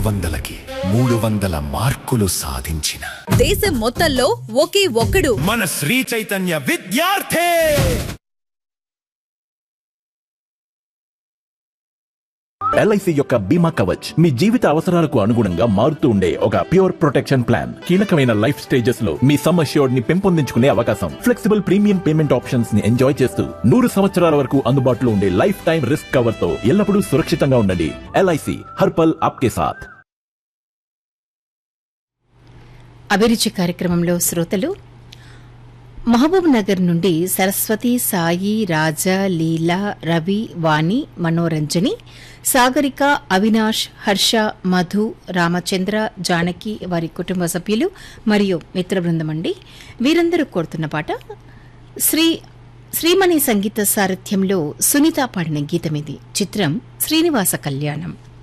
వందలకి మూడు వందల మార్కులు సాధించిన దేశం మొత్తంలో ఒకే ఒక్కడు మన శ్రీ చైతన్య విద్యార్థి ఎల్ఐసి యొక్క బీమా కవచ్ మీ జీవిత అవసరాలకు అనుగుణంగా మారుతూ ఉండే ఒక ప్యూర్ ప్రొటెక్షన్ ప్లాన్ కీలకమైన లైఫ్ స్టేజెస్ లో మీ సమ్ అష్యూర్డ్ ని పెంపొందించుకునే అవకాశం ఫ్లెక్సిబుల్ ప్రీమియం పేమెంట్ ఆప్షన్స్ ని ఎంజాయ్ చేస్తూ నూరు సంవత్సరాల వరకు అందుబాటులో ఉండే లైఫ్ టైం రిస్క్ కవర్ తో ఎల్లప్పుడూ సురక్షితంగా ఉండండి ఎల్ఐసి హర్పల్ ఆప్కే సాథ్ అభిరుచి కార్యక్రమంలో శ్రోతలు మహబూబ్ నగర్ నుండి సరస్వతి సాయి రాజా లీలా రవి వాణి మనోరంజని సాగరిక అవినాష్ హర్ష మధు రామచంద్ర జానకి వారి కుటుంబ సభ్యులు మరియు మిత్ర బృందం అండి వీరందరూ కోరుతున్న పాట శ్రీ శ్రీమణి సంగీత సారథ్యంలో సునీత పాడిన గీతమిది చిత్రం శ్రీనివాస కళ్యాణం